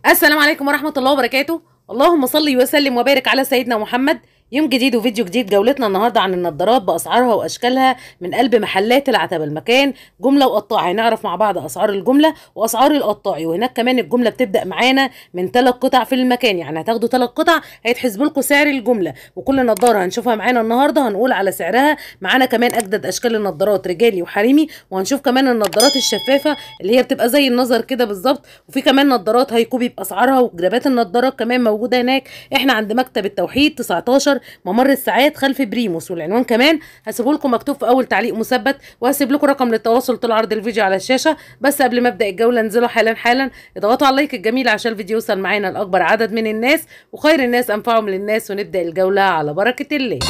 السلام عليكم ورحمة الله وبركاته اللهم صل وسلم وبارك على سيدنا محمد يوم جديد وفيديو جديد جولتنا النهارده عن النضارات باسعارها واشكالها من قلب محلات العتبه المكان جمله وقطاع هنعرف مع بعض اسعار الجمله واسعار القطاعي وهناك كمان الجمله بتبدا معانا من ثلاث قطع في المكان يعني هتاخدوا ثلاث قطع هيتحسب لكم سعر الجمله وكل نضاره هنشوفها معانا النهارده هنقول على سعرها معانا كمان اجدد اشكال النضارات رجالي وحريمي وهنشوف كمان النضارات الشفافه اللي هي بتبقى زي النظر كده بالظبط وفي كمان نضارات هيكوبي باسعارها وجرابات النضارات كمان موجوده هناك احنا عند مكتب التوحيد 19 ممر الساعات خلف بريموس والعنوان كمان هسيبه لكم مكتوب في اول تعليق مثبت وهسيب لكم رقم للتواصل طول عرض الفيديو على الشاشه بس قبل ما ابدا الجوله انزلوا حالا حالا اضغطوا على اللايك الجميل عشان الفيديو يوصل معانا لاكبر عدد من الناس وخير الناس انفعهم للناس ونبدا الجوله على بركه الله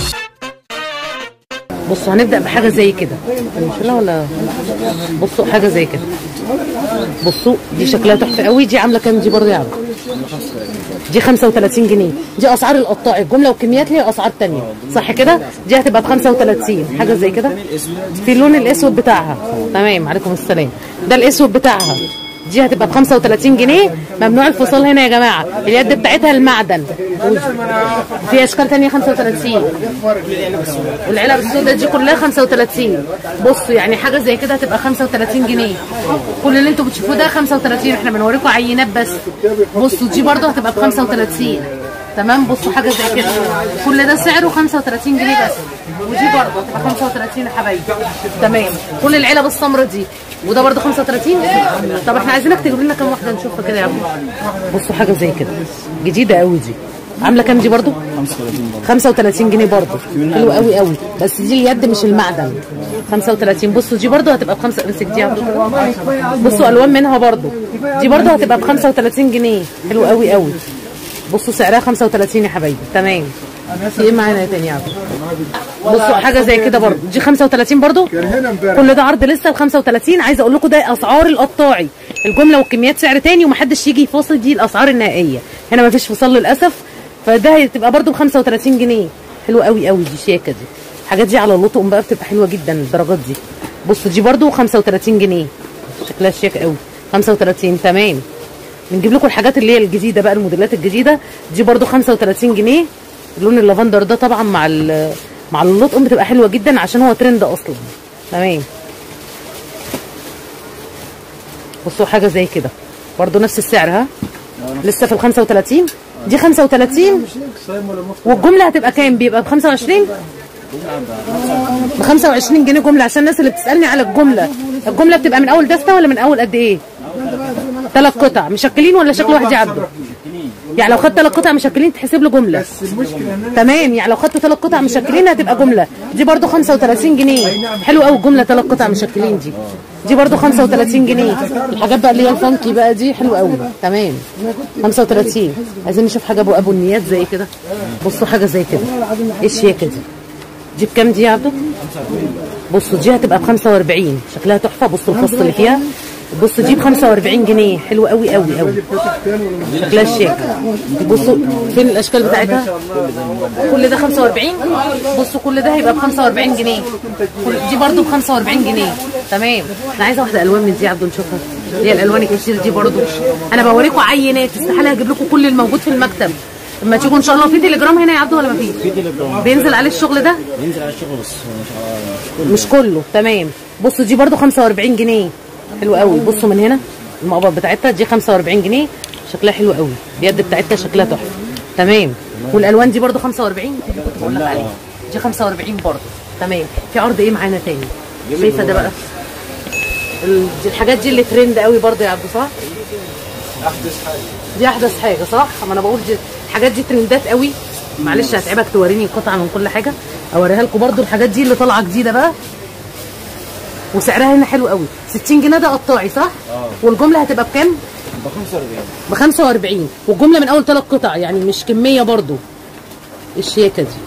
بصوا هنبدا بحاجه زي كده لا ولا بصوا حاجه زي كده بصوا دي شكلها تحفه قوي دي عامله كام دي برضه يا عم دي 35 جنيه دي اسعار القطاع الجمله والكميات ليها اسعار تانية صح كده دي هتبقى ب 35 حاجه زي كده في اللون الاسود بتاعها تمام عليكم السلام ده الاسود بتاعها دي هتبقى ب 35 جنيه ممنوع الفصال هنا يا جماعه اليد بتاعتها المعدن في اشكال تانية 35 والعلب السوداء دي كلها 35 بصوا يعني حاجه زي كده هتبقى 35 جنيه كل اللي انتوا بتشوفوه ده 35 احنا بنوريكم عينات بس بصوا دي برده هتبقى ب 35 تمام بصوا حاجه زي كده كل ده سعره 35 جنيه بس ودي برضه هتبقى 35 يا حبايبي تمام كل العلب السمراء دي وده برضه 35 طب احنا عايزينك تجيب لنا كام واحده نشوفها كده يا عم بصوا حاجه زي كده جديده قوي دي عامله كام دي برضه 35 جنيه برضه حلو قوي قوي بس دي اليد مش المعدن 35 بصوا دي برضه هتبقى ب 5 امسك دي بصوا الوان منها برضه دي برضه هتبقى ب 35 جنيه حلو قوي قوي بصوا سعرها 35 يا حبايبي تمام في ايه معانا تاني يا عبد بصوا حاجه زي كده برضه دي 35 برضه كل ده عرض لسه ب 35 عايزه اقول لكم ده اسعار القطاعي الجمله والكميات سعر تاني ومحدش يجي يفاصل دي الاسعار النهائيه هنا مفيش فصال للاسف فده هتبقى برضه ب 35 جنيه حلو قوي قوي دي شياكه دي الحاجات دي على اللطقم بقى بتبقى حلوه جدا الدرجات دي بصوا دي برضه 35 جنيه شكلها شيك قوي 35 تمام بنجيب لكم الحاجات اللي هي الجديده بقى الموديلات الجديده دي برضو 35 جنيه اللون اللافندر ده طبعا مع مع اللطقم بتبقى حلوه جدا عشان هو ترند اصلا تمام بصوا حاجه زي كده برضو نفس السعر ها لسه في ال 35 دي 35 والجمله هتبقى كام بيبقى ب 25 ب 25 جنيه جمله عشان الناس اللي بتسالني على الجمله الجمله بتبقى من اول دسته ولا من اول قد ايه ثلاث قطع مشكلين ولا شكل واحد يعبوا يعني لو خدت ثلاث قطع مشكلين تحسب له جمله تمام يعني لو خدت ثلاث قطع مشكلين هتبقى جمله دي برده 35 جنيه حلو قوي الجمله ثلاث قطع مشكلين دي دي برده 35 جنيه الحاجات بقى اللي هي الفانكي بقى دي حلوه قوي تمام 35 عايزين نشوف حاجه ابو ابو النيات زي كده بصوا حاجه زي كده ايه الشياكه دي دي بكام دي يا عبده بصوا دي هتبقى ب 45 شكلها تحفه بصوا الفص اللي فيها بصوا دي ب 45 جنيه حلوه قوي قوي قوي شكلها شيك بصوا فين الاشكال بتاعتها كل ده 45 بصوا كل ده هيبقى ب 45 جنيه دي برده ب 45 جنيه تمام انا عايزه واحده الوان من دي يا عبدو نشوفها اللي هي الالوان الكتير دي برده انا بوريكم عينات استحاله هجيب لكم كل الموجود في المكتب اما تيجوا ان شاء الله في تليجرام هنا يا عبدو ولا ما فيش؟ في تليجرام بينزل عليه الشغل ده؟ بينزل على الشغل بس مش مش كله تمام بصوا دي برده 45 جنيه حلو قوي بصوا من هنا المقبض بتاعتها دي 45 جنيه شكلها حلو قوي اليد بتاعتها شكلها تحفه تمام والالوان دي برده 45 دي اللي كنت بقول لك عليها دي 45 برده تمام في عرض ايه معانا تاني شايفه ده بقى ال- دي الحاجات دي اللي ترند قوي برده يا عبدو صح احدث حاجه دي احدث حاجه صح ما انا بقول دي الحاجات دي ترندات قوي معلش هتعبك توريني قطعه من كل حاجه اوريها لكم برده الحاجات دي اللي طالعه جديده بقى وسعرها هنا حلو قوي 60 جنيه ده قطاعي صح اه. والجمله هتبقى بكام ب 45 ب 45 والجمله من اول ثلاث قطع يعني مش كميه برضو الشياكه دي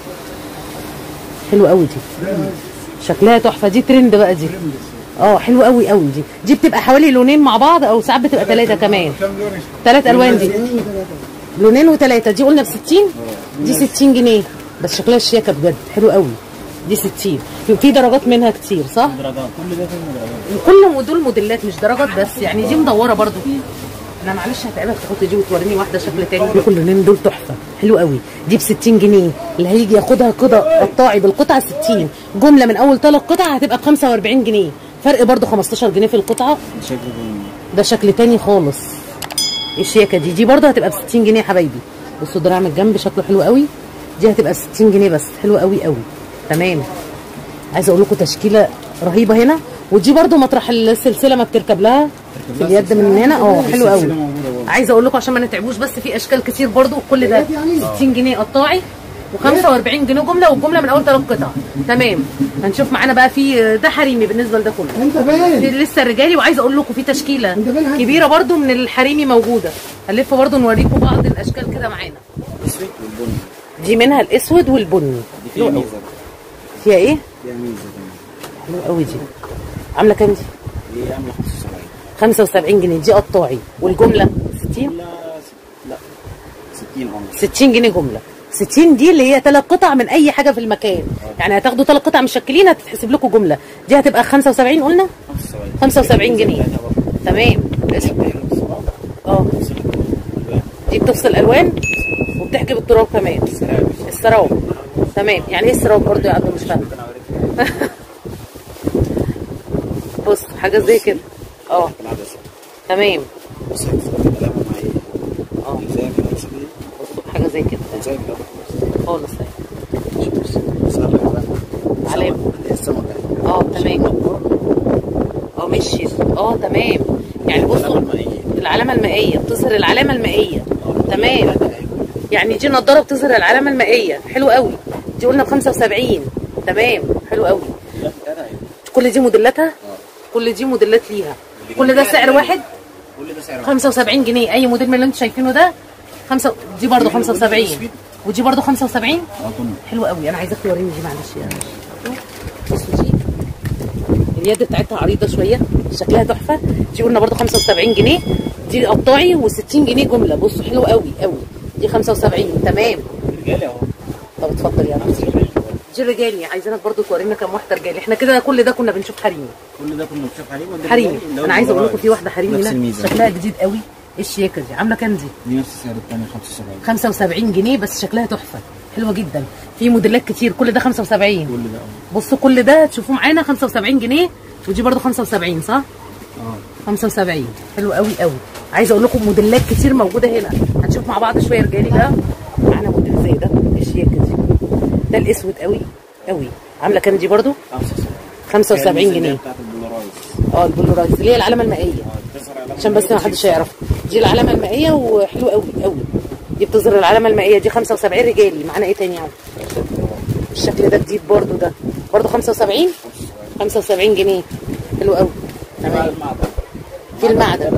حلو قوي دي شكلها تحفه دي ترند بقى دي اه حلو قوي قوي دي دي بتبقى حوالي لونين مع بعض او ساعات بتبقى ثلاثه كمان ثلاث الوان دي لونين وثلاثه دي قلنا ب 60 دي 60 جنيه بس شكلها شياكه بجد حلو قوي دي 60 في- في درجات منها كتير صح درجات كل ده فيه درجات كل دول موديلات مش درجات بس يعني دي مدوره برضو انا معلش هتعبك تحط دي وتوريني واحده شكل تاني دول كلهم دول تحفه حلو قوي دي ب 60 جنيه اللي هيجي ياخدها كده قطاعي بالقطعه 60 جمله من اول ثلاث قطع هتبقى ب 45 جنيه فرق برضو 15 جنيه في القطعه شكله جميل ده شكل تاني خالص الشياكه دي دي برضه هتبقى ب 60 جنيه يا حبايبي بصوا دراع من الجنب شكله حلو قوي دي هتبقى ب 60 جنيه بس حلو قوي قوي تمام عايزه اقول لكم تشكيله رهيبه هنا ودي برضه مطرح السلسله ما بتركب لها في اليد من هنا اه حلو قوي السلسلة موجودة برضه. عايزه اقول لكم عشان ما نتعبوش بس في اشكال كتير برضه كل ده 60 جنيه قطاعي و45 جنيه جمله والجمله من اول ثلاث قطع تمام هنشوف معانا بقى في ده حريمي بالنسبه لده كله انت فين؟ في لسه الرجالي وعايزه اقول لكم في تشكيله انت فين حاجة؟ كبيره برضو من الحريمي موجوده هنلف برضو نوريكم بعض الاشكال كده معانا الاسود والبني دي منها الاسود والبني دي فيها ميزه فيها ايه فيها ميزه كمان حلوه قوي دي عامله كام دي دي عامله 75 75 جنيه دي قطاعي والجمله 60 لا لا 60 عمر 60 جنيه جمله 60 دي اللي هي ثلاث قطع من اي حاجه في المكان يعني هتاخدوا ثلاث قطع مشكلين هتتحسب لكم جمله دي هتبقى 75 قلنا 75 75 جنيه تمام اه دي بتفصل الوان وبتحجب التراب كمان السراب تمام يعني ايه السراب برضه يا عبد مش فاهم بص حاجه زي كده اه العدسه تمام بص هتستخدم القلم معايا اه ازاي في العدسه دي بص حاجه زي كده ازاي في القلم خالص اهي. علامه علامة. السمكه اه تمام اه مشي اه تمام يعني بصوا المائية. العلامه المائيه بتظهر العلامه المائيه تمام يعني دي نضاره بتظهر العلامه المائيه حلو قوي دي قلنا ب 75 تمام حلو قوي لا بتاعتها ايه كل دي موديلاتها كل دي موديلات ليها كل ده سعر واحد كل ده سعر 75 جنيه اي موديل من اللي انتوا شايفينه ده خمسة دي برضه 75 ودي برضه 75 اه كله حلو قوي انا عايزاك توريني دي معلش يا بصوا دي اليد بتاعتها عريضه شويه شكلها تحفه دي قلنا برضه 75 جنيه دي قطاعي و60 جنيه جمله بصوا حلو قوي قوي دي 75 تمام رجالي اهو طب اتفضل يا عم دي رجالي عايزينك برضه تورينا كام واحده رجالي احنا كده كل ده كنا بنشوف حريمي كل ده كنا بنشوف حريم وده حريمي رجالي، ده انا عايزه اقول لكم البرايز. في واحده حريمي نفس هنا الميزه شكلها جديد قوي ايه الشياكه دي عامله كام دي دي نفس السعر الثاني 75 75 جنيه بس شكلها تحفه حلوه جدا في موديلات كتير كل ده 75 كل ده اه بصوا كل ده تشوفوه معانا 75 جنيه ودي برضو 75 صح اه 75 حلو قوي قوي عايزه اقول لكم موديلات كتير موجوده هنا هنشوف مع بعض شويه رجالي بقى معانا موديل زي ده الشياكه دي ده الاسود قوي قوي عامله كام دي برضو 75 75 جنيه بتاعت البولارايز اه البلورايز اللي هي العلامه المائيه بتظهر علامة عشان بس ما حدش يعرف دي العلامه المائيه وحلوه قوي قوي دي بتظهر العلامه المائيه دي 75 رجالي معانا ايه تاني يعني الشكل ده جديد برضو ده برضو 75 75 جنيه حلو قوي مع تمام المعدن في المعدن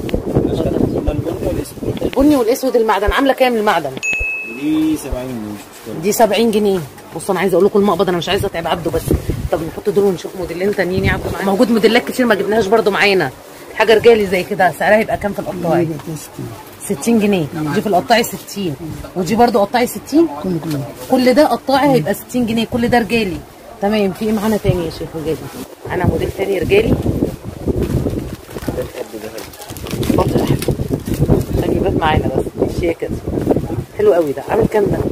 ده البني والاسود البني والاسود المعدن عامله كام المعدن دي 70 مش مشكله دي 70 جنيه بصوا انا عايزه اقول لكم المقبض انا مش عايزه اتعب عبده بس طب نحط دول ونشوف موديلين تانيين يا عبده معانا موجود موديلات كتير ما جبناهاش برضو معانا حاجه رجالي زي كده سعرها يبقى كام في القطاعي 60 جنيه دي في القطاعي 60 ودي برضو قطاعي 60 كل ده قطاعي هيبقى 60 جنيه كل ده رجالي تمام في ايه معانا تاني يا شيخ رجالي معانا موديل تاني رجالي اتفضل يا حبيبي عشان يبات معانا بس الشياكه دي حلو قوي ده عامل كام ده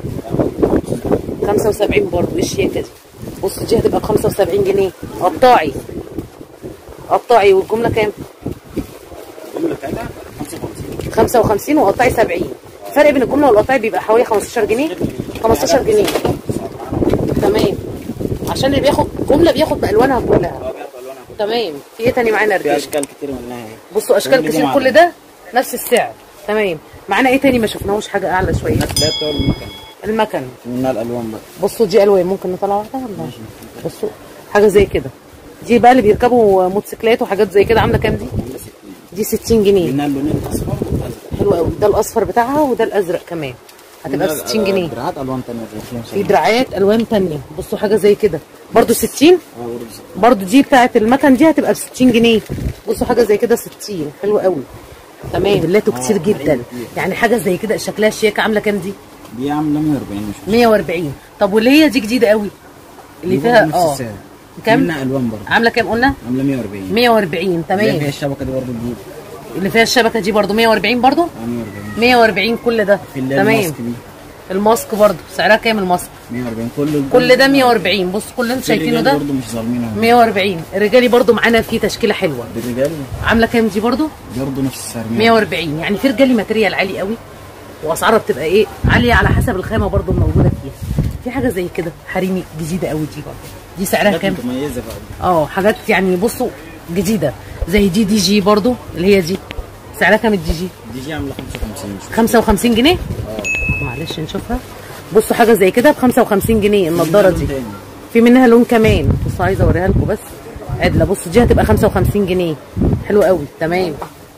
75 برضه ايه الشياكه دي بص دي هتبقى ب 75 جنيه قطاعي قطاعي والجمله كام الجمله بتاعتها 55 55 وقطاعي 70 الفرق بين الجمله والقطاعي بيبقى حوالي 15 جنيه 15 جنيه تمام عشان اللي بياخد جمله بياخد بالوانها كلها اه بياخد الوانها كلها. تمام في ايه تاني معانا في رجاله اشكال كتير منها اهي بصوا اشكال كل دي كتير معدن. كل ده نفس السعر تمام معانا ايه تاني ما شفناهوش حاجه اعلى شويه الناس ده بتوع المكن المكن منها الالوان بقى بصوا دي الوان ممكن نطلع واحده ولا بصوا حاجه زي كده دي بقى اللي بيركبوا موتوسيكلات وحاجات زي كده عامله كام دي عامله 60 دي 60 جنيه منها اللونين الاصفر والازرق حلو قوي ده الاصفر بتاعها وده الازرق كمان هتبقى ب منها 60 جنيه دراعات الوان ثانيه زي في دراعات الوان تانية بصوا حاجه زي كده برضو 60 اه برضه برضو دي بتاعت المكن دي هتبقى ب 60 جنيه بصوا حاجه زي كده 60 حلو قوي تمام بلاته كتير جدا يعني حاجه زي كده شكلها شياكه عامله كام دي دي عامله 140 مش مشكلة. 140 طب واللي هي دي جديده قوي اللي دي فيها برضه نفس اه السعر كام منها الوان برضه عامله كام قلنا عامله 140 140 اللي هي فيها تمام الشبكه دي برضه جديده اللي فيها الشبكه دي برضو 140 برضو 140 140 كل ده في اللي هي تمام الماسك دي الماسك برضو سعرها كام الماسك 140 كل كل ده 140 بص كل اللي انتوا شايفينه ده برضه مش ظالمين اهو 140 الرجالي برضو معانا فيه تشكيله حلوه بالرجال عامله كام دي برضو برضه نفس السعر 140 يعني في رجالي ماتريال عالي قوي واسعارها بتبقى ايه عاليه على حسب الخامه برضو الموجوده فيها في حاجه زي كده حريمي جديده قوي دي برضو دي سعرها حاجات كام متميزه بقى اه حاجات يعني بصوا جديده زي دي دي جي برضو اللي هي دي سعرها كام الدي جي دي جي عامله 55 مش 55 جنيه اه معلش نشوفها بصوا حاجه زي كده ب 55 جنيه النضاره دي تاني. في منها لون كمان بصوا عايزه اوريها لكم بس عدله بصوا دي هتبقى 55 جنيه حلو قوي تمام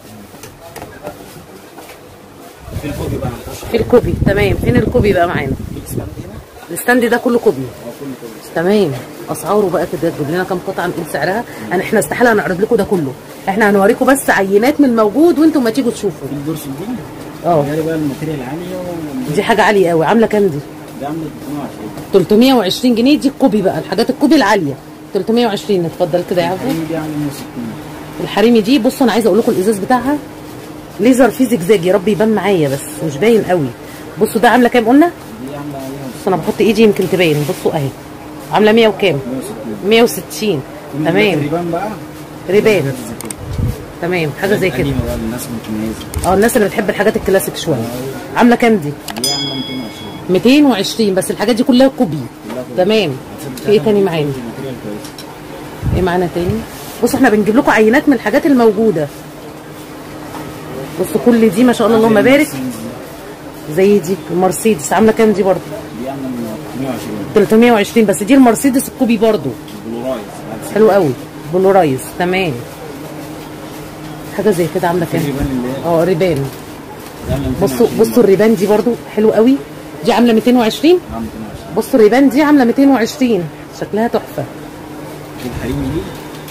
في الفوق بقى هنخش في الكوبي تمام فين الكوبي بقى معانا في الاسبان هنا الستاند ده كله كوبي اه كله كله تمام اسعاره بقى كده تجيب لنا كام قطعه نقول سعرها انا احنا استحاله هنعرض لكم ده كله احنا هنوريكم بس عينات من الموجود وانتم ما تيجوا تشوفوا في الدورس دي اه غير بقى الماتيريال عاليه دي حاجه عاليه قوي عامله كام دي ده عامله 320 320 جنيه دي الكوبي بقى الحاجات الكوبي العاليه 320 اتفضل كده يا عفو دي عامله 160 الحريمي دي بصوا انا عايزه اقول لكم الازاز بتاعها ليزر فيه زجزاج يا رب يبان معايا بس مش باين قوي بصوا ده عامله كام قلنا دي عامله عليها بصوا انا بحط ايدي يمكن تبين بصوا اهي عامله 100 وكام 160 160 تمام تقريبا بقى ريبان حاجات زي كده. تمام حاجه زي كده قديمة بقى للناس المتميزه اه الناس اللي بتحب الحاجات الكلاسيك شويه عامله كام دي دي عامله 220 220 بس الحاجات دي كلها كوبي تمام في ايه تاني معانا الماتيريال كويس ايه معانا تاني بصوا احنا بنجيب لكم عينات من الحاجات الموجوده بصوا كل دي ما شاء الله اللهم بارك زي دي المرسيدس عامله كام دي برضه دي عامله 120 320 بس دي المرسيدس الكوبي برضه بلورايز حلو قوي بلورايز تمام حاجه زي كده عامله كام تقريبا اللي هي اه ريبان دي عامله بصوا 220 بصوا الريبان دي برضو حلو قوي دي عامله 220 عامله 220 بصوا الريبان دي عامله 220 شكلها تحفه دي الحريمي دي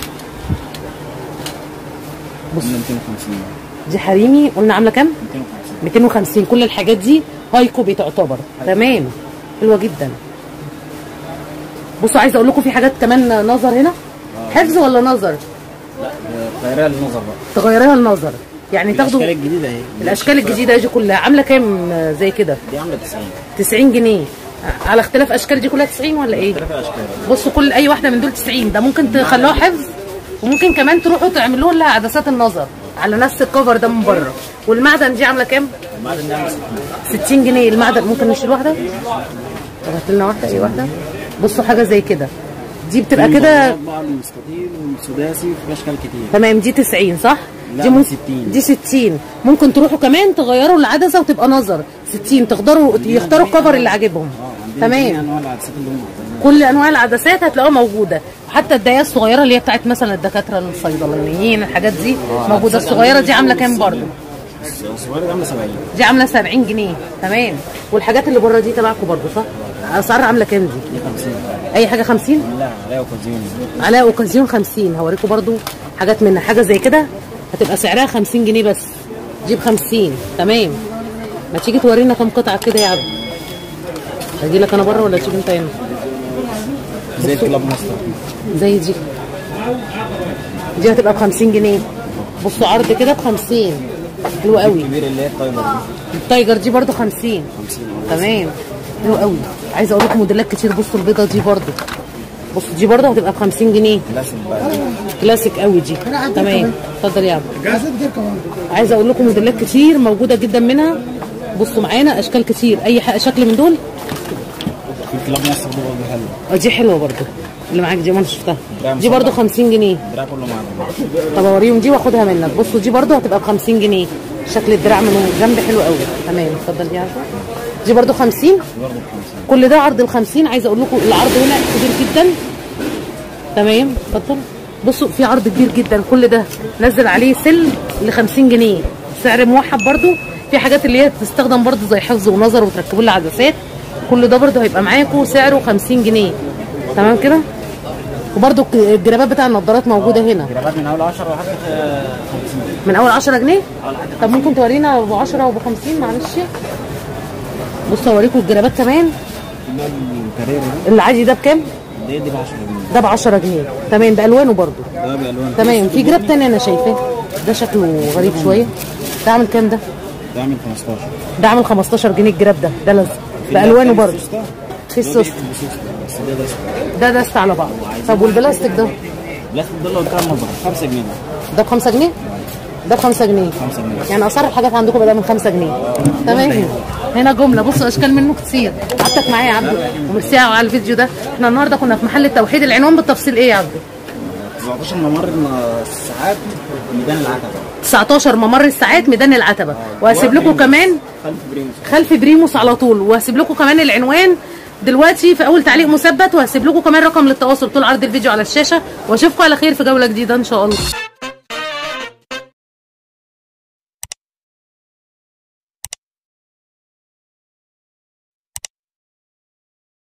بص. عامله 250 دي حريمي قلنا عامله كام 250 250 كل الحاجات دي هاي كوبي تعتبر تمام حلوه جدا بصوا عايزه اقول لكم في حاجات كمان نظر هنا حفظ ولا نظر لا غيرها للنظر بقى تغيريها النظر يعني تاخدوا الاشكال الجديده اهي الاشكال الجديده دي كلها عامله كام زي كده دي عامله 90 90 جنيه على اختلاف اشكال دي كلها 90 ولا ايه ثلاث اشكال بصوا كل اي واحده من دول 90 ده ممكن تخلوها حفظ وممكن كمان تروحوا تعملوا لها عدسات النظر على نفس الكفر ده من بره والمعدن دي عامله كام المعدن ده عامله 60 60 جنيه المعدن ممكن نشيل واحده طب هات لنا واحده ايه واحده بصوا حاجه زي كده دي بتبقى كده بقى المستطيل والسداسي وفي اشكال كتير تمام دي 90 صح لا، دي دي ممكن 60. دي 60 ممكن تروحوا كمان تغيروا العدسه وتبقى نظر 60 تقدروا يختاروا الكفر اللي عاجبهم اه عندنا تمام جميع انواع العدسات اللي هم عايزينها. كل انواع العدسات هتلاقوها موجوده وحتى الدايه الصغيره اللي هي بتاعت مثلا الدكاتره الصيدلانيين الحاجات دي موجوده الصغيره دي عامله كام برضه الصغيره دي عامله 70 دي عامله 70 جنيه تمام والحاجات اللي بره دي تبعكم برضه صح اسعار عامله كام دي دي 50 اي حاجه 50 لا عليها اوكازيون على اوكازيون 50 هوريكم برضو حاجات منها حاجه زي كده هتبقى سعرها 50 جنيه بس دي ب 50 تمام ما تيجي تورينا كام قطعه كده يا عبد اجي لك انا بره ولا تيجي انت هنا زي الكلاب ماستر زي دي دي هتبقى ب 50 جنيه بصوا عرض كده ب 50 حلو قوي الكبير اللي هي التايمر دي التايجر دي برضو 50 50 تمام حلو قوي عايزه اقول لكم موديلات كتير بصوا البيضه دي برضو بصوا دي برضو هتبقى ب 50 جنيه كلاسيك بقى كلاسيك قوي دي تمام اتفضل يا عبد عايزه اقول لكم موديلات كتير موجوده جدا منها بصوا معانا اشكال كتير اي ح- شكل من دول في الكلاب ماستر دي برضه حلوه اه دي حلوه برضو اللي معاك دي ما انا شفتها ده دي برضو 50 جنيه الدراع كله معانا طب اوريهم دي واخدها منك بصوا دي برضو هتبقى ب 50 جنيه شكل الدراع من الجنب حلو قوي تمام اتفضل يا عبد دي برضو 50 دي برضه ب 50 كل ده عرض ال 50 عايزه اقول لكم العرض هنا كبير جدا تمام اتفضل بصوا في عرض كبير جدا كل ده نزل عليه سل ل 50 جنيه سعر موحد برضو في حاجات اللي هي تستخدم برضو زي حفظ ونظر وتركبوا لها عدسات كل ده برضو هيبقى معاكم سعره 50 جنيه تمام كده وبرضو الك- الجرابات بتاع النضارات موجوده هنا جرابات من اول 10 لحد 50 من اول 10 جنيه طب ممكن تورينا ابو 10 وابو 50 معلش بصوا اوريكم الجرابات كمان اللي هي الكارير دي العادي ده بكام دي دي ب 10 جنيه ده ب 10 جنيه تمام بالوانه برضو ده بالوان تمام في جراب تاني انا شايفاه ده شكله غريب شويه ده عامل كام ده ده عامل 15 ده عامل 15 جنيه الجراب ده ده لازم بالوانه برضه في السوست بس ده ده ده دست على بعض طب والبلاستيك ده البلاستيك ده اللي قدام مظهر 5 جنيه ده ب 5 جنيه ده ب 5 جنيه 5 جنيه يعني اسعار الحاجات عندكم بدأ من 5 جنيه تمام هنا جمله بصوا اشكال منه كتير قعدتك معايا يا عبده وميرسي على الفيديو ده احنا النهارده كنا في محل التوحيد العنوان بالتفصيل ايه يا عبده 17 ممر الساعات ميدان العتبة 19 ممر الساعات ميدان العتبه وهسيب لكم كمان خلف بريموس خلف بريموس على طول وهسيب لكم كمان العنوان دلوقتي في اول تعليق مثبت وهسيب لكم كمان رقم للتواصل طول عرض الفيديو على الشاشه واشوفكم على خير في جوله جديده ان شاء الله